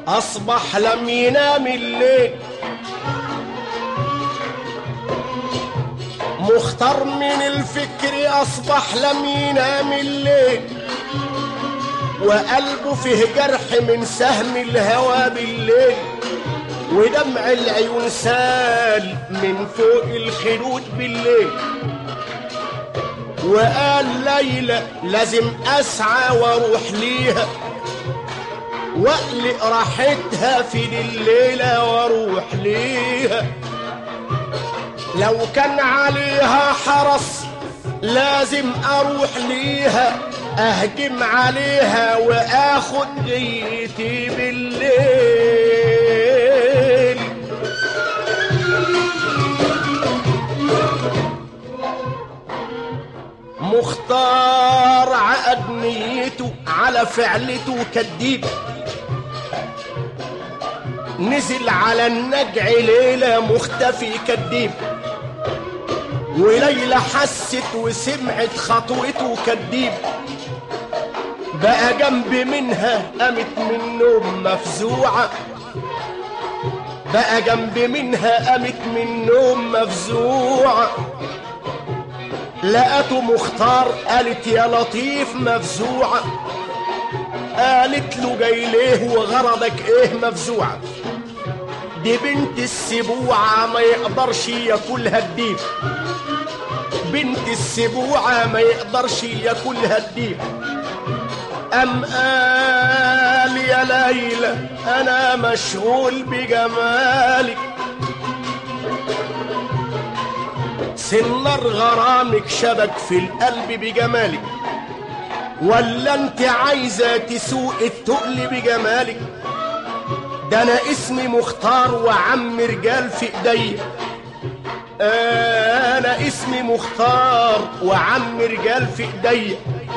أصبح لم ينام الليل مختار من الفكر أصبح لم ينام الليل وقلبه فيه جرح من سهم الهوى بالليل ودمع العيون سال من فوق الخدود بالليل وقال ليلى لازم أسعى واروح ليها واقلق راحتها في الليلة واروح ليها لو كان عليها حرس لازم اروح ليها اهجم عليها واخد جيتي بالليل مختار عقد نيته على فعلته كديب نزل على النجع ليلة مختفي كديب وليلى حست وسمعت خطوته كديب بقى جنب منها قامت من النوم مفزوعة بقى جنب منها قامت من النوم مفزوعة لقته مختار قالت يا لطيف مفزوعة قالت له جاي ليه وغرضك ايه مفزوعة دي بنت السبوعة ما يقدرش ياكلها الديب بنت السبوعة ما يقدرش ياكلها الديب أم قال يا ليلى أنا مشغول بجمالك سنر غرامك شبك في القلب بجمالك ولا انت عايزة تسوق التقل بجمالك ده انا اسمي مختار وعم رجال في ايديا انا اسمي مختار وعم رجال في ايديا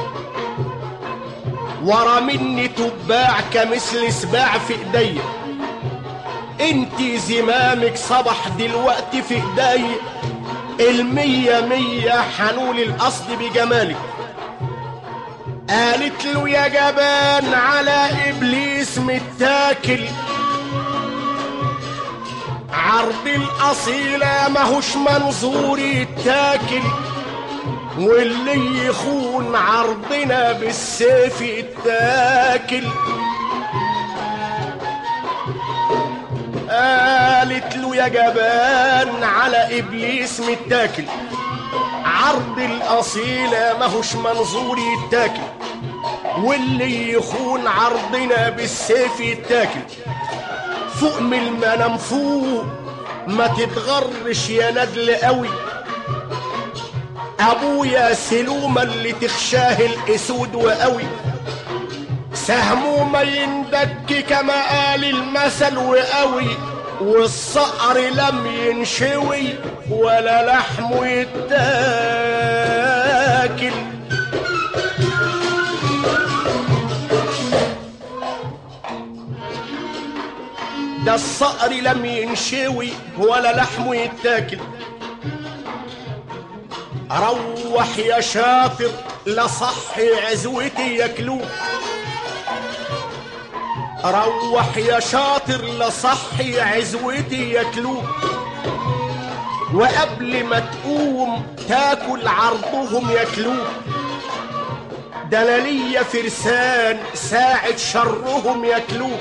ورا مني تباع كمثل سباع في ايديا انت زمامك صبح دلوقتي في ايديا المية مية حنول القصد بجمالك قالت له يا جبان على ابليس متاكل عرض الاصيلة ماهوش منظور يتاكل واللي يخون عرضنا بالسيف يتاكل قالت له يا جبان على ابليس متاكل عرض الاصيلة ماهوش منظور يتاكل واللي يخون عرضنا بالسيف يتاكل فوق من المنام فوق ما تتغرش يا ندل قوي ابويا سلومة اللي تخشاه الاسود وقوي سهمه ما يندك كما قال المثل وقوي والصقر لم ينشوي ولا لحمه يتاكل ده الصقر لم ينشوي ولا لحمه يتاكل روح يا شاطر لصحي عزوتي ياكلوه روح يا شاطر لصحي عزوتي ياكلوه وقبل ما تقوم تاكل عرضهم ياكلوه ده انا ليا فرسان ساعة شرهم ياكلوه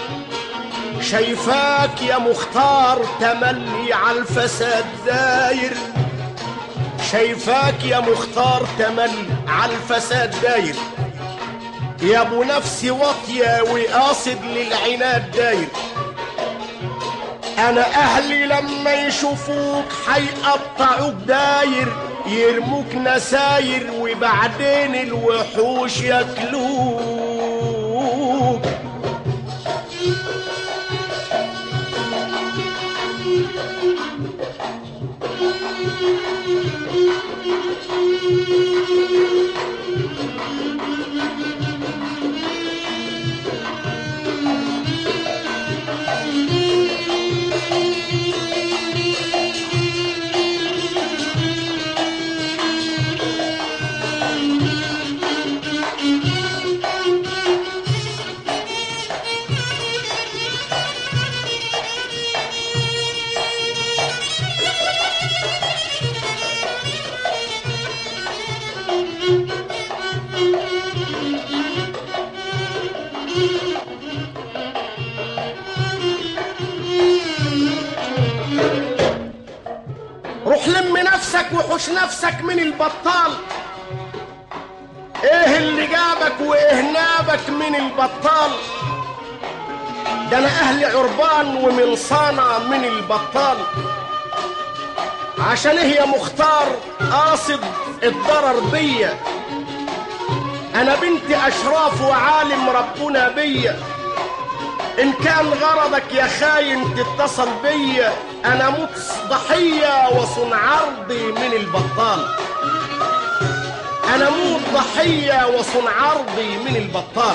شايفاك يا مختار تملي على الفساد داير شايفاك يا مختار تملي على الفساد داير يا ابو نفسي واطية وقاصد للعناد داير انا اهلي لما يشوفوك حيقطعوك داير يرموك نساير وبعدين الوحوش ياكلوك روح لم نفسك وحوش نفسك من البطال ايه اللي جابك وايه نابك من البطال ده انا اهلي عربان ومن صانع من البطال عشان ايه يا مختار قاصد الضرر بيا انا بنت اشراف وعالم ربنا بيا ان كان غرضك يا خاين تتصل بيا انا موت ضحية وصن عرضي من البطال انا موت ضحية وصن عرضي من البطال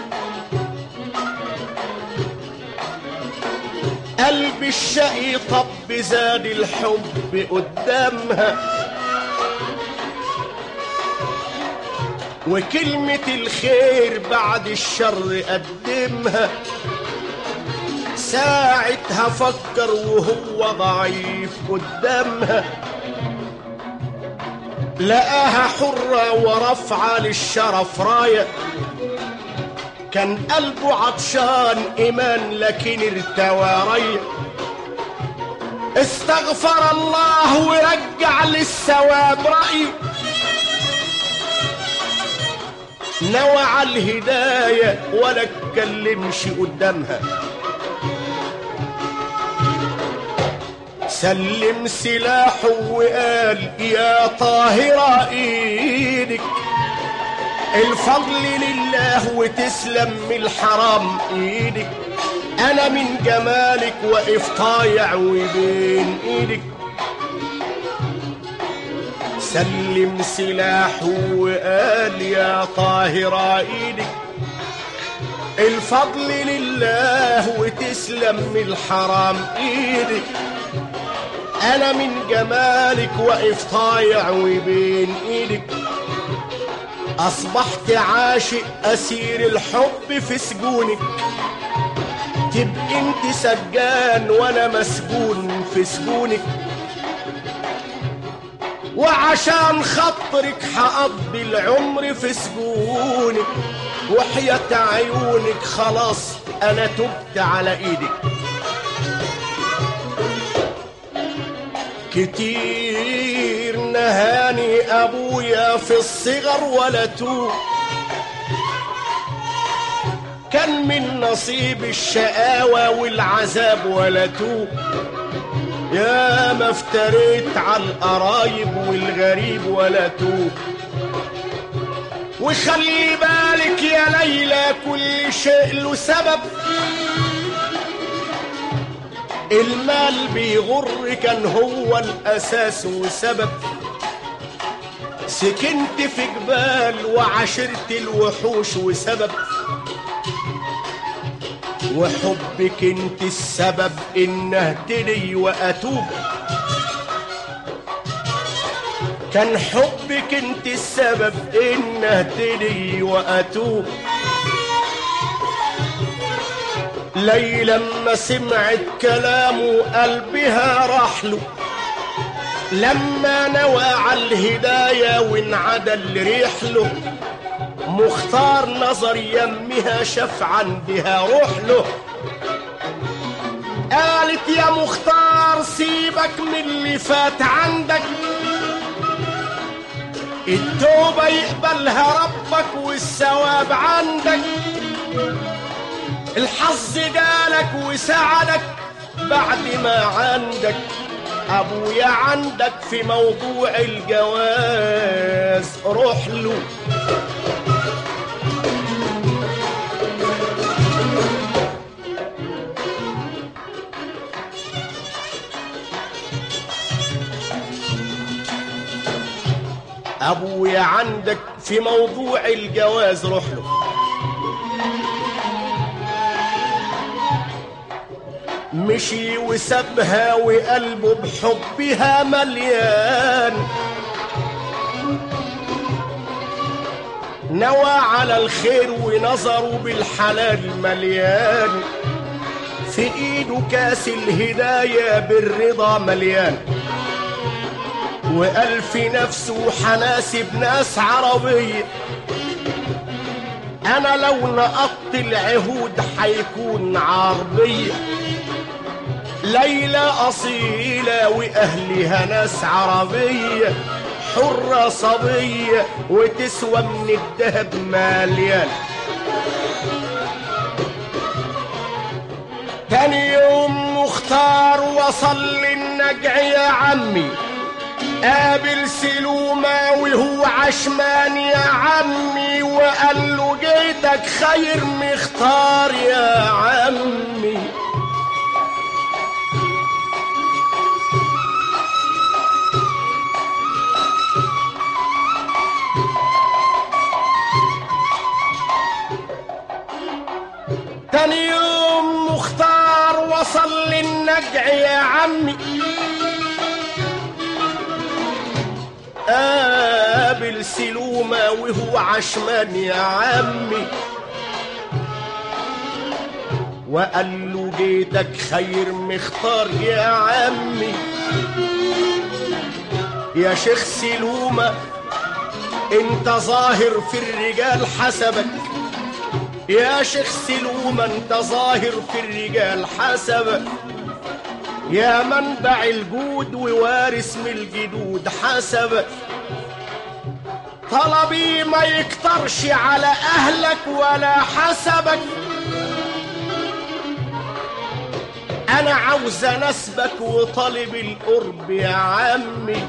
قلب الشقي طب زاد الحب قدامها وكلمة الخير بعد الشر قدمها ساعتها فكر وهو ضعيف قدامها لقاها حرة ورفعة للشرف راية كان قلبه عطشان إيمان لكن ارتوى ريا استغفر الله ورجع للثواب رأي نوى على الهداية ولا اتكلمش قدامها سلم سلاحه وقال يا طاهرة ايدك الفضل لله وتسلم من الحرام ايدك انا من جمالك واقف طايع وبين ايدك سلم سلاحه وقال يا طاهرة ايدك الفضل لله وتسلم من الحرام ايدك انا من جمالك واقف طايع وبين ايدك اصبحت عاشق اسير الحب في سجونك تبقى انت سجان وانا مسجون في سجونك وعشان خاطرك هقضي العمر في سجونك وحياة عيونك خلاص انا تبت على ايدك كتير نهاني ابويا في الصغر ولا توب كان من نصيب الشقاوة والعذاب ولا توب يا ما افتريت على القرايب والغريب ولا توب وخلي بالك يا ليلى كل شيء له سبب المال بيغر كان هو الاساس وسبب سكنت في جبال وعشرت الوحوش وسبب وحبك انت السبب ان اهتدي واتوب كان حبك انت السبب ان اهتدي واتوب لي لما سمعت كلامه قلبها راح له لما نوى على الهداية وانعدل ريح له مختار نظر يمها شاف عندها روح له قالت يا مختار سيبك من اللي فات عندك التوبة يقبلها ربك والثواب عندك الحظ جالك وساعدك بعد ما عندك ابويا عندك في موضوع الجواز روح له ابويا عندك في موضوع الجواز روح له مشي وسابها وقلبه بحبها مليان نوى على الخير ونظره بالحلال مليان في ايده كاس الهداية بالرضا مليان وقال في نفسه حناسب ناس عربية انا لو نقضت العهود حيكون عربية ليلى اصيلة واهلها ناس عربية حرة صبية وتسوى من الذهب مليان تاني يوم مختار وصل للنجع يا عمي قابل سلومة وهو عشمان يا عمي وقال له جيتك خير مختار يا عمي تاني يوم مختار وصل للنجع يا عمي قابل سلومة وهو عشمان يا عمي وقال له جيتك خير مختار يا عمي يا شيخ سلومة انت ظاهر في الرجال حسبك يا شيخ سلومة انت ظاهر في الرجال حسبك يا منبع الجود ووارث من الجدود حسبك طلبي ما يكترش على اهلك ولا حسبك انا عاوز نسبك وطالب القرب يا عمي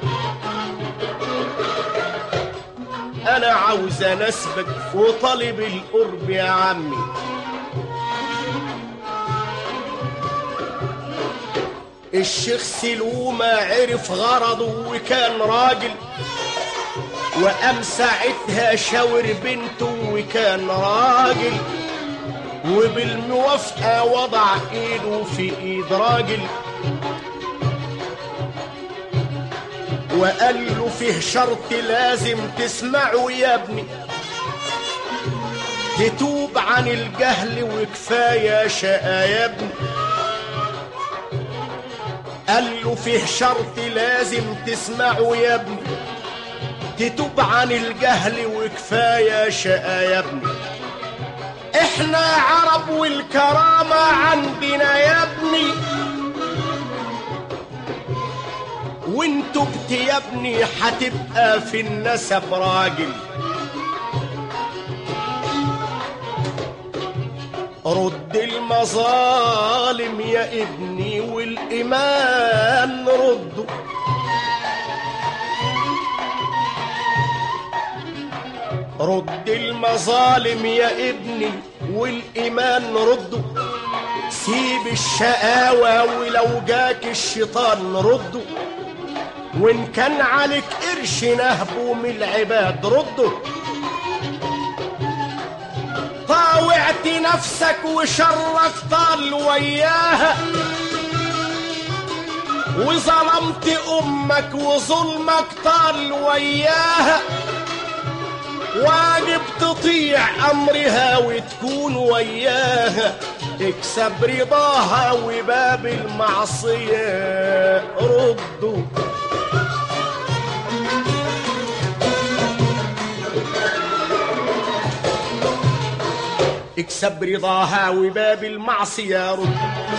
انا عاوز نسبك وطالب القرب يا عمي الشيخ سلومة عرف غرضه وكان راجل وقام ساعتها شاور بنته وكان راجل وبالموافقة وضع ايده في ايد راجل وقال له فيه شرط لازم تسمعه يا ابني تتوب عن الجهل وكفاية شقى يا ابني قال له فيه شرط لازم تسمعه يا ابني تتوب عن الجهل وكفاية شقى يا ابني احنا عرب والكرامة عندنا يا ابني وانت بت يا ابني هتبقى في النسب راجل رد المظالم يا ابني والإيمان رده رد المظالم يا ابني والإيمان رده سيب الشقاوة ولو جاك الشيطان رده وإن كان عليك قرش نهبه من العباد رده طاوعت نفسك وشرك طال وياها وظلمت امك وظلمك طال وياها واجب تطيع امرها وتكون وياها اكسب رضاها وباب المعصيه ردوا اكسب رضاها وباب المعصية رد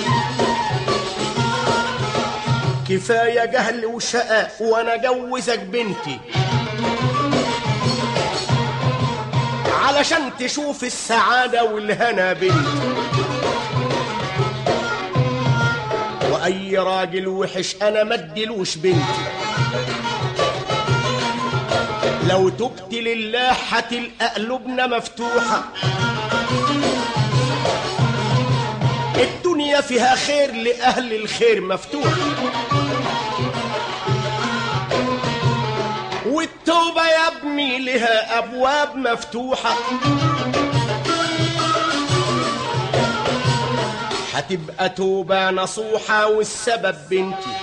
كفاية جهل وشقاء وانا جوزك بنتي علشان تشوف السعادة والهنا بنتي واي راجل وحش انا مدلوش بنتي لو تبت لله هتلقى قلوبنا مفتوحه الدنيا فيها خير لأهل الخير مفتوح والتوبة يا ابني لها أبواب مفتوحة هتبقى توبة نصوحة والسبب بنتي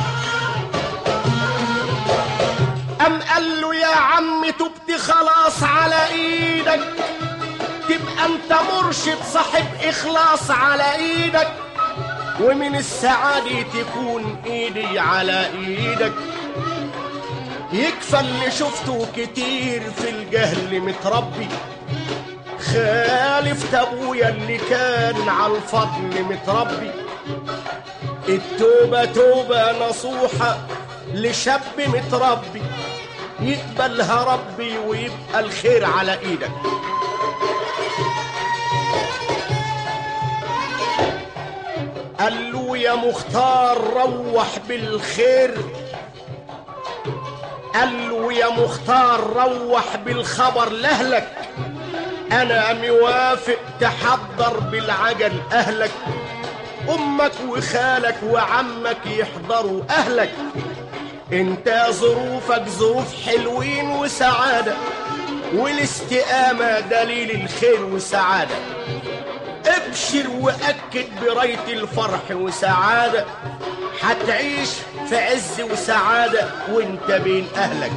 أم قال له يا عم تبت خلاص على إيدك تبقى انت مرشد صاحب اخلاص على ايدك ومن السعادة تكون ايدي على ايدك يكفى اللي شفته كتير في الجهل متربي خالفت ابويا اللي كان على الفضل متربي التوبة توبة نصوحة لشاب متربي يقبلها ربي ويبقى الخير على ايدك قال له يا مختار روح بالخير قال له يا مختار روح بالخبر لأهلك أنا موافق تحضر بالعجل أهلك أمك وخالك وعمك يحضروا أهلك انت ظروفك ظروف حلوين وسعادة والاستقامة دليل الخير والسعادة ابشر واكد براية الفرح وسعادة هتعيش في عز وسعادة وانت بين اهلك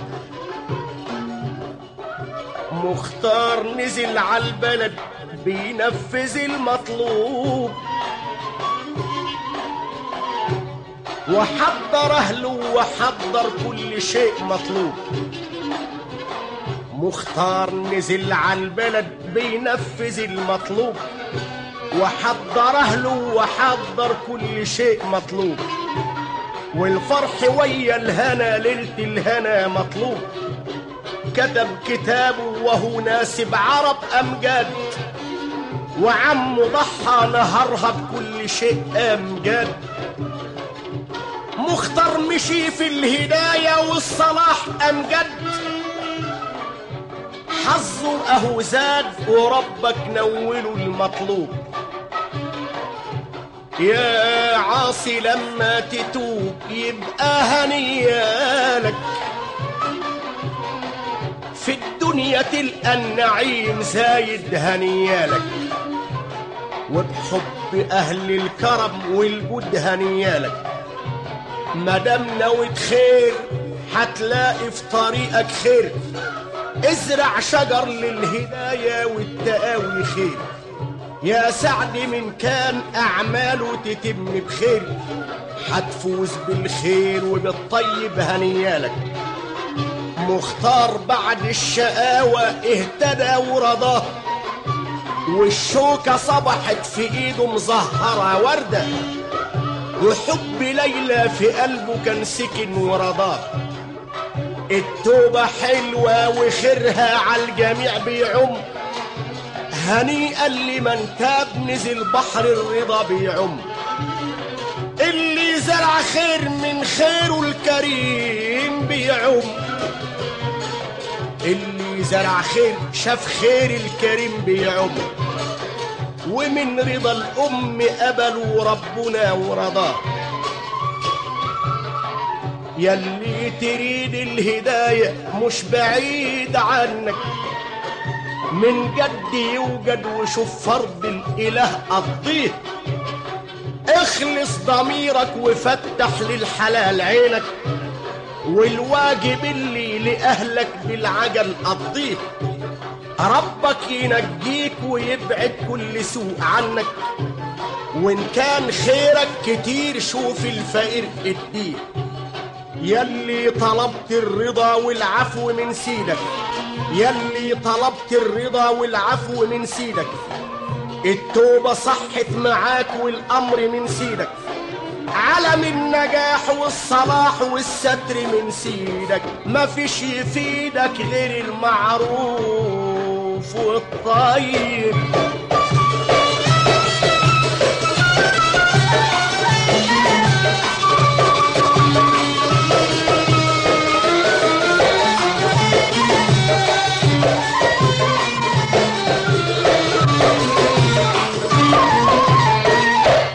مختار نزل على البلد بينفذ المطلوب وحضر اهله وحضر كل شيء مطلوب مختار نزل على البلد بينفذ المطلوب وحضر اهله وحضر كل شيء مطلوب والفرح ويا الهنا ليلة الهنا مطلوب كتب كتابه وهو ناسب عرب أمجاد وعمه ضحى نهرها بكل شيء أمجاد مختار مشي في الهداية والصلاح أمجد حظه أهو زاد وربك نوله المطلوب يا عاصي لما تتوب يبقى هنيالك في الدنيا تلقى النعيم زايد هنيالك وبحب أهل الكرم والجود هنيالك مدام نويت خير هتلاقي في طريقك خير ازرع شجر للهداية والتقاوي خير يا سعد من كان أعماله تتم بخير هتفوز بالخير وبالطيب هنيالك مختار بعد الشقاوة اهتدى ورضاه والشوكة صبحت في ايده مزهرة وردة وحب ليلى في قلبه كان سكن ورضاه التوبة حلوة وخيرها على الجميع بيعم هنيئا لمن تاب نزل بحر الرضا بيعم اللي زرع خير من خيره الكريم بيعم اللي زرع خير شاف خير الكريم بيعم ومن رضا الأم قبلوا ربنا ورضاه يلي تريد الهداية مش بعيد عنك من جد يوجد وشوف فرض الإله قضيه اخلص ضميرك وفتح للحلال عينك والواجب اللي لأهلك بالعجل قضيه ربك ينجيك ويبعد كل سوء عنك وان كان خيرك كتير شوف الفقير اديه يلي طلبت الرضا والعفو من سيدك يلي طلبت الرضا والعفو من سيدك التوبة صحت معاك والأمر من سيدك علم النجاح والصلاح والستر من سيدك ما فيش يفيدك غير المعروف والطيب